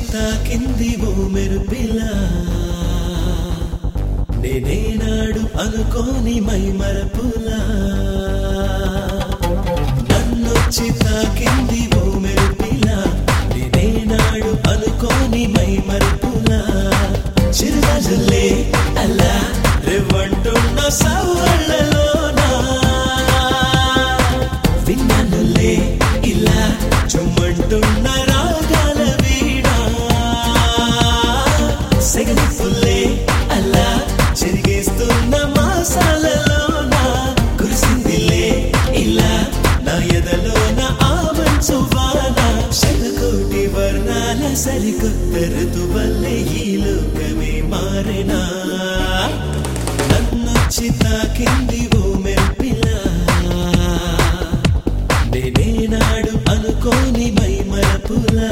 తాకింది ఓ మెరుపిలా నేనేనాడు అనుకోని మై మరపులా నన్నొచ్చి తాకింది ఓ మెరుపిలా నేనేనాడు అనుకోని మై మరపులా చిరునజులే అలా రేవంటున్న సవ్వళ్ళలోనా విన్ననులే ఇలా చుమ్మంటున్న రాగాల వీడా సెగలిఫుల్లే అలా చెరిగేస్తున్న మాసాలలోన కురిసిందిలే ఇలా నా ఎదలోన ఆమంచు వాన శతకోటి వర్ణాల సరికొత్త ఋతువల్లే ఈ లోకమే మారెనా నన్నొచ్చి తాకింది ఓ మెరుపిలా నేనేనాడు అనుకోని మై మరపులా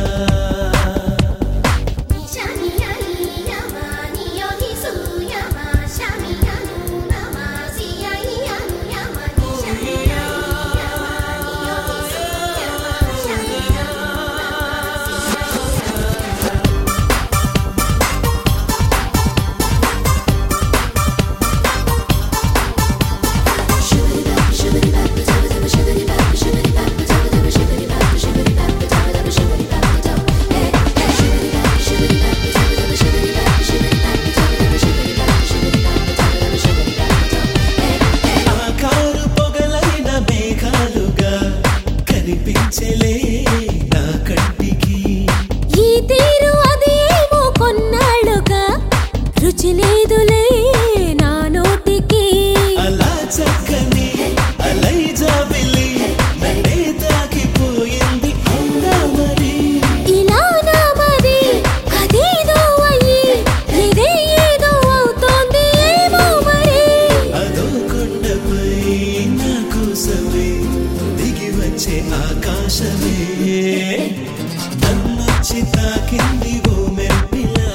ఆకారు పొగలైన మేఘాలుగా కనిపించలే నా కంటికి ఈ తీరు అది ఏమో కొన్నాళ్ళుగా రుచి లేదులే నా నోటికి అలా చక్కని అలై జాబిలి నన్నే తాకిపోయింది అవునా మరి ఇలా నా మది అదేదో అయ్యి ఇదే ఏదో అవుతోంది ఏమో మరి అదో కొండపై నా కోసమే దిగి వచ్చే ఆకాశమే నన్నొచ్చి తాకింది ఓ మెరుపిలా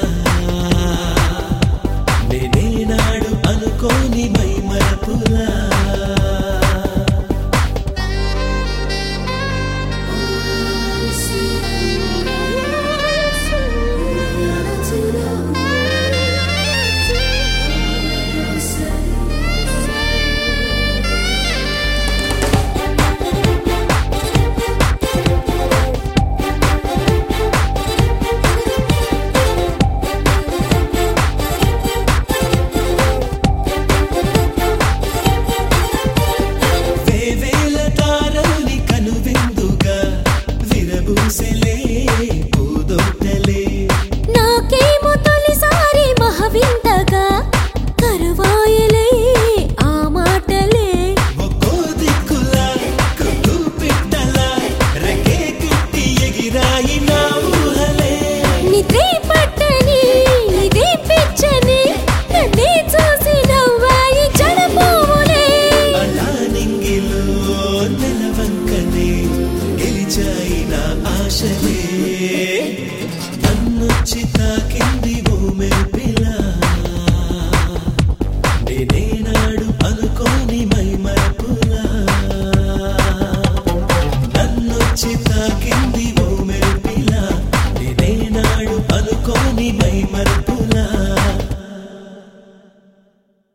నేనేనాడు అనుకోని మై మరపులా వేవేల తారల్ని కనువిందుగా విరబూసెలే పూదోటలే నాకేమో తొలిసారి మహవింతగా కరువాయలే ఆ మాటలే ఒక్కో దిక్కులా కొక్కు పిట్టలా రెకే కుట్టి ఎగిరాయి నా ఊహలే నిద్రే పట్టని ఇదే పిచ్చని నన్నే చూసి నవ్వాయి జడపోవులే అలా నింగిలో నెలవంకనే గెలిచాయి నా ఆశలే నన్నొచ్చి తాకింది ఓ మెరుపిలా నేనేనాడు అనుకోని మై మరపులా నన్నొచ్చి తాకింది ఓ